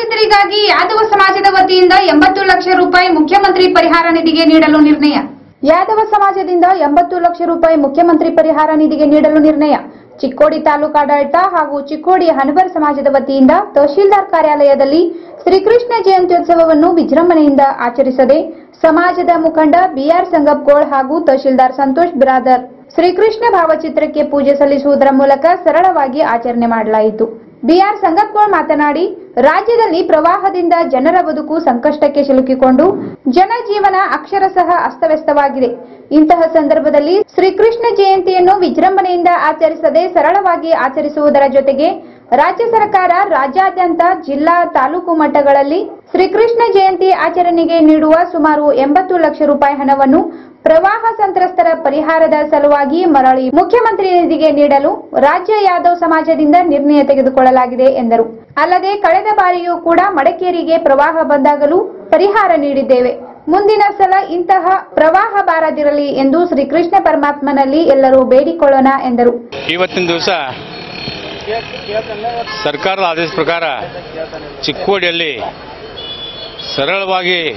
ರೈತರಿಗಾಗಿ ಯಾದವ ಸಮಾಜದ ವತಿಯಿಂದ ಎಂಬತ್ತು ಲಕ್ಷ ರೂಪಾಯಿ ಮುಖ್ಯಮಂತ್ರಿ ಪರಿಹಾರ ನಿಧಿಗೆ ನೀಡಲು ನಿರ್ಣಯ ಯಾದವ ಸಮಾಜದಿಂದ ಎಂಬತ್ತು ಲಕ್ಷ ರೂಪಾಯಿ ಮುಖ್ಯಮಂತ್ರಿ ಪರಿಹಾರ ನಿಧಿಗೆ ನೀಡಲು ನಿರ್ಣಯ ಚಿಕ್ಕೋಡಿ ತಾಲೂಕಾಡಳಿತ ಹಾಗೂ ಚಿಕ್ಕೋಡಿ ಹನಬರ್ ಸಮಾಜದ ವತಿಯಿಂದ ತಹಶೀಲ್ದಾರ್ ಕಾರ್ಯಾಲಯದಲ್ಲಿ ಶ್ರೀಕೃಷ್ಣ ಜಯಂತ್ಯೋತ್ಸವವನ್ನು ವಿಜೃಂಭಣೆಯಿಂದ ಆಚರಿಸದೆ ಸಮಾಜದ ಮುಖಂಡ ಬಿಆರ್ ಸಂಗಪ್ಗೋಳ್ ಹಾಗೂ ತಹಶೀಲ್ದಾರ್ ಸಂತೋಷ್ ಬಿರಾದರ್ ಶ್ರೀಕೃಷ್ಣ ಭಾವಚಿತ್ರಕ್ಕೆ ಪೂಜೆ ಸಲ್ಲಿಸುವುದರ ಮೂಲಕ ಸರಳವಾಗಿ ಆಚರಣೆ ಮಾಡಲಾಯಿತು ಬಿಆರ್ ಸಂಗಪ್ಗೋಳ್ ಮಾತನಾಡಿ ರಾಜ್ಯದಲ್ಲಿ ಪ್ರವಾಹದಿಂದ ಜನರ ಬದುಕು ಸಂಕಷ್ಟಕ್ಕೆ ಸಿಲುಕಿಕೊಂಡು ಜನಜೀವನ ಅಕ್ಷರಶಃ ಅಸ್ತವ್ಯಸ್ತವಾಗಿದೆ ಇಂತಹ ಸಂದರ್ಭದಲ್ಲಿ ಶ್ರೀಕೃಷ್ಣ ಜಯಂತಿಯನ್ನು ವಿಜೃಂಭಣೆಯಿಂದ ಆಚರಿಸದೆ ಸರಳವಾಗಿ ಆಚರಿಸುವುದರ ಜೊತೆಗೆ ರಾಜ್ಯ ಸರ್ಕಾರ ರಾಜ್ಯಾದ್ಯಂತ ಜಿಲ್ಲಾ ತಾಲೂಕು ಮಟ್ಟಗಳಲ್ಲಿ ಶ್ರೀಕೃಷ್ಣ ಜಯಂತಿ ಆಚರಣೆಗೆ ನೀಡುವ ಸುಮಾರು ಎಂಬತ್ತು ಲಕ್ಷ ರೂಪಾಯಿ ಹಣವನ್ನು ಪ್ರವಾಹ ಸಂತ್ರಸ್ತರ ಪರಿಹಾರದ ಸಲುವಾಗಿ ಮರಳಿ ಮುಖ್ಯಮಂತ್ರಿ ನಿಧಿಗೆ ನೀಡಲು ರಾಜ್ಯ ಯಾದವ್ ಸಮಾಜದಿಂದ ನಿರ್ಣಯ ತೆಗೆದುಕೊಳ್ಳಲಾಗಿದೆ ಎಂದರು ಅಲ್ಲದೆ ಕಳೆದ ಬಾರಿಯೂ ಕೂಡ ಮಡಕೇರಿಗೆ ಪ್ರವಾಹ ಬಂದಾಗಲೂ ಪರಿಹಾರ ನೀಡಿದ್ದೇವೆ ಮುಂದಿನ ಸಲ ಇಂತಹ ಪ್ರವಾಹ ಬಾರದಿರಲಿ ಎಂದು ಶ್ರೀಕೃಷ್ಣ ಪರಮಾತ್ಮನಲ್ಲಿ ಎಲ್ಲರೂ ಬೇಡಿಕೊಳ್ಳೋಣ ಎಂದರು ಇವತ್ತಿನ ದಿವಸ ಸರ್ಕಾರದ ಆದೇಶ ಪ್ರಕಾರ ಚಿಕ್ಕೋಡಿಯಲ್ಲಿ ಸರಳವಾಗಿ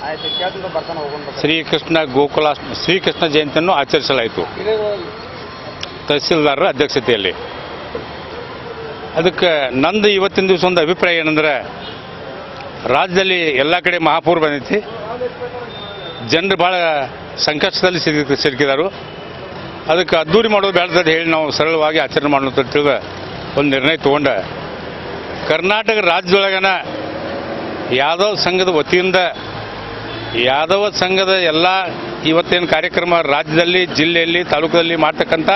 ಶ್ರೀಕೃಷ್ಣ ಗೋಕುಲ ಶ್ರೀಕೃಷ್ಣ ಜಯಂತಿಯನ್ನು ಆಚರಿಸಲಾಯಿತು ತಹಸೀಲ್ದಾರರ ಅಧ್ಯಕ್ಷತೆಯಲ್ಲಿ ಅದಕ್ಕೆ ನಂದು ಇವತ್ತಿನ ದಿವಸ ಒಂದು ಅಭಿಪ್ರಾಯ ಏನಂದ್ರೆ ರಾಜ್ಯದಲ್ಲಿ ಎಲ್ಲ ಕಡೆ ಮಹಾಪೂರ್ ಬಂದೈತಿ ಜನರು ಭಾಳ ಸಂಕಷ್ಟದಲ್ಲಿ ಸಿಲುಕಿ ಸಿಲುಕಿದಾರು ಅದಕ್ಕೆ ಅದ್ದೂರಿ ಮಾಡೋದು ಬೇಡದ ಹೇಳಿ ನಾವು ಸರಳವಾಗಿ ಆಚರಣೆ ಮಾಡೋಣ ಅಂತ ತಿಳಿದ ಒಂದು ನಿರ್ಣಯ ತಗೊಂಡ ಕರ್ನಾಟಕ ರಾಜ್ಯದೊಳಗನ ಯಾದವ್ ಸಂಘದ ವತಿಯಿಂದ ಯಾದವ ಸಂಘದ ಎಲ್ಲ ಇವತ್ತೇನು ಕಾರ್ಯಕ್ರಮ ರಾಜ್ಯದಲ್ಲಿ ಜಿಲ್ಲೆಯಲ್ಲಿ ತಾಲೂಕಲ್ಲಿ ಮಾಡ್ತಕ್ಕಂಥ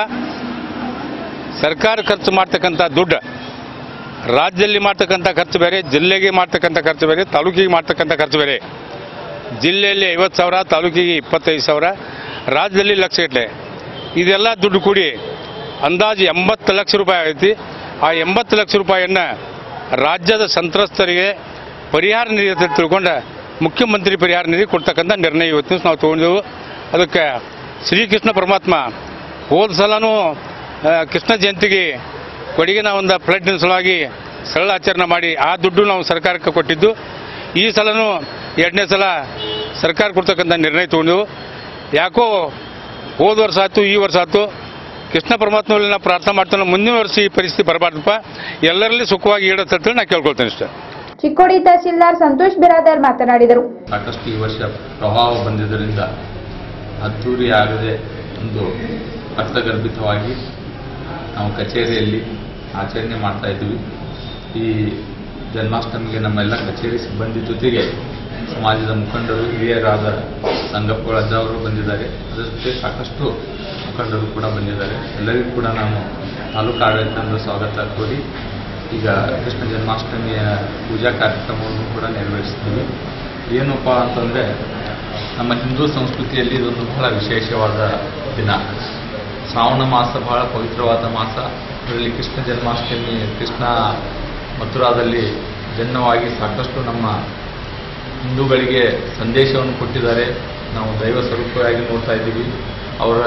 ಸರ್ಕಾರ ಖರ್ಚು ಮಾಡ್ತಕ್ಕಂಥ ದುಡ್ಡು ರಾಜ್ಯದಲ್ಲಿ ಮಾಡ್ತಕ್ಕಂಥ ಖರ್ಚು ಬೇರೆ ಜಿಲ್ಲೆಗೆ ಮಾಡ್ತಕ್ಕಂಥ ಖರ್ಚು ಬೇರೆ ತಾಲೂಕಿಗೆ ಮಾಡ್ತಕ್ಕಂಥ ಖರ್ಚು ಬೇರೆ ಜಿಲ್ಲೆಯಲ್ಲಿ ಐವತ್ತು ಸಾವಿರ ತಾಲೂಕಿಗೆ ಇಪ್ಪತ್ತೈದು ಸಾವಿರ ರಾಜ್ಯದಲ್ಲಿ ಲಕ್ಷ ಗಟ್ಟಲೆ ಇದೆಲ್ಲ ದುಡ್ಡು ಕೂಡಿ ಅಂದಾಜು ಎಂಬತ್ತು ಲಕ್ಷ ರೂಪಾಯಿ ಆಗೈತಿ ಆ ಎಂಬತ್ತು ಲಕ್ಷ ರೂಪಾಯಿಯನ್ನು ರಾಜ್ಯದ ಸಂತ್ರಸ್ತರಿಗೆ ಪರಿಹಾರ ನಿಧಿ ಅಂತ ತಿಳ್ಕೊಂಡ ಮುಖ್ಯಮಂತ್ರಿ ಪರಿಹಾರ ನಿಧಿ ಕೊಡ್ತಕ್ಕಂಥ ನಿರ್ಣಯ ಇವತ್ತಿನ ದಿವಸ ನಾವು ತೊಗೊಂಡೆವು ಅದಕ್ಕೆ ಶ್ರೀಕೃಷ್ಣ ಪರಮಾತ್ಮ ಹೋದ ಸಲನೂ ಆ, ಕೃಷ್ಣ ಜಯಂತಿಗೆ ಕೊಡಗಿನ ಒಂದು ಫ್ಲಡ್ನ ಸಲುವಾಗಿ ಸರಳ ಆಚರಣೆ ಮಾಡಿ ಆ ದುಡ್ಡು ನಾವು ಸರ್ಕಾರಕ್ಕೆ ಕೊಟ್ಟಿದ್ದು ಈ ಸಲನೂ ಎರಡನೇ ಸಲ ಸರ್ಕಾರ ಕೊಡ್ತಕ್ಕಂಥ ನಿರ್ಣಯ ತಗೊಂಡೆವು ಯಾಕೋ ಹೋದ ವರ್ಷ ಆಯ್ತು ಈ ವರ್ಷ ಆಯ್ತು ಕೃಷ್ಣ ಪರಮಾತ್ಮಲ್ಲಿ ನಾವು ಪ್ರಾರ್ಥನೆ ಮಾಡ್ತಾನೆ ಮುಂದಿನ ವರ್ಷ ಈ ಪರಿಸ್ಥಿತಿ ಬರಬಾರ್ದಪ್ಪ ಎಲ್ಲರಲ್ಲಿ ಸುಖವಾಗಿ ಇಡತ್ತಂತೇಳಿ ನಾನು ಕೇಳ್ಕೊಳ್ತೇನೆ ಇಷ್ಟ ಚಿಕ್ಕೋಡಿ ತಹಶೀಲ್ದಾರ್ ಸಂತೋಷ್ ಬಿರಾದರ್ ಮಾತನಾಡಿದರು ಸಾಕಷ್ಟು ಈ ವರ್ಷ ಪ್ರವಾಹ ಬಂದಿದ್ದರಿಂದ ಅದ್ದೂರಿ ಆಗದೆ ಒಂದು ಅರ್ಥಗರ್ಭಿತವಾಗಿ ನಾವು ಕಚೇರಿಯಲ್ಲಿ ಆಚರಣೆ ಮಾಡ್ತಾ ಇದ್ವಿ ಈ ಜನ್ಮಾಷ್ಟಮಿಗೆ ನಮ್ಮೆಲ್ಲ ಕಚೇರಿ ಸಿಬ್ಬಂದಿ ಜೊತೆಗೆ ಸಮಾಜದ ಮುಖಂಡರು ಹಿರಿಯರಾದ ಸಂಗಪ್ಪಗಳದ್ದವರು ಬಂದಿದ್ದಾರೆ ಅದರ ಜೊತೆ ಸಾಕಷ್ಟು ಮುಖಂಡರು ಕೂಡ ಬಂದಿದ್ದಾರೆ ಎಲ್ಲರಿಗೂ ಕೂಡ ನಾನು ತಾಲೂಕು ಆಡಳಿತದಿಂದ ಸ್ವಾಗತ ಕೋರಿ ಈಗ ಕೃಷ್ಣ ಜನ್ಮಾಷ್ಟಮಿಯ ಪೂಜಾ ಕಾರ್ಯಕ್ರಮವನ್ನು ಕೂಡ ನೆರವೇರಿಸ್ತೀವಿ ಏನಪ್ಪ ಅಂತಂದರೆ ನಮ್ಮ ಹಿಂದೂ ಸಂಸ್ಕೃತಿಯಲ್ಲಿ ಇದೊಂದು ಬಹಳ ವಿಶೇಷವಾದ ದಿನ ಶ್ರಾವಣ ಮಾಸ ಬಹಳ ಪವಿತ್ರವಾದ ಮಾಸ ಇದರಲ್ಲಿ ಕೃಷ್ಣ ಜನ್ಮಾಷ್ಟಮಿ ಕೃಷ್ಣ ಮಥುರಾದಲ್ಲಿ ಜನ್ಮವಾಗಿ ಸಾಕಷ್ಟು ನಮ್ಮ ಹಿಂದೂಗಳಿಗೆ ಸಂದೇಶವನ್ನು ಕೊಟ್ಟಿದ್ದಾರೆ ನಾವು ದೈವ ಸ್ವರೂಪವಾಗಿ ನೋಡ್ತಾ ಇದ್ದೀವಿ ಅವರ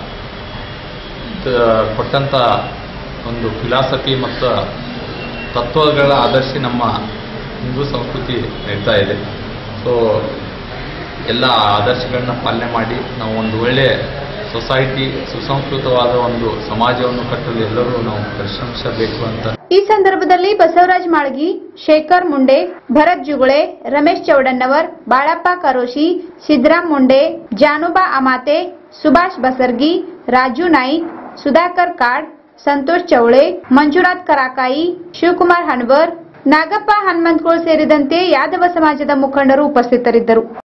ತ- ಕೊಟ್ಟಂಥ ಒಂದು ಫಿಲಾಸಫಿ ಮತ್ತು ತತ್ವಗಳ ಆದರ್ಶಿ ನಮ್ಮ ಹಿಂದೂ ಸಂಸ್ಕೃತಿ ನಡೀತಾ ಇದೆ ಸೊ ಎಲ್ಲ ಆದರ್ಶಗಳನ್ನ ಪಾಲನೆ ಮಾಡಿ ನಾವು ಒಂದು ಒಳ್ಳೆಯ ಸೊಸೈಟಿ ಸುಸಂಸ್ಕೃತವಾದ ಒಂದು ಸಮಾಜವನ್ನು ಕಟ್ಟಲು ಎಲ್ಲರೂ ನಾವು ಪರಿಶ್ರಮಿಸಬೇಕು ಅಂತ ಈ ಸಂದರ್ಭದಲ್ಲಿ ಬಸವರಾಜ್ ಮಾಳ್ಗಿ ಶೇಖರ್ ಮುಂಡೆ ಭರತ್ ಜುಗುಳೆ ರಮೇಶ್ ಚೌಡಣ್ಣವರ್ ಬಾಳಪ್ಪ ಕರೋಶಿ ಸಿದ್ದರಾಮ್ ಮುಂಡೆ ಜಾನುಬಾ ಅಮಾತೆ ಸುಭಾಷ್ ಬಸರ್ಗಿ ರಾಜು ನಾಯ್ಕ್ ಸುಧಾಕರ್ ಕಾಡ್ ಸಂತೋಷ್ ಚೌಳೆ ಮಂಜುನಾಥ್ ಕರಾಕಾಯಿ ಶಿವಕುಮಾರ್ ಹನ್ವರ್ ನಾಗಪ್ಪ ಹನುಮಂತಗೋಳ್ ಸೇರಿದಂತೆ ಯಾದವ ಸಮಾಜದ ಮುಖಂಡರು ಉಪಸ್ಥಿತರಿದ್ದರು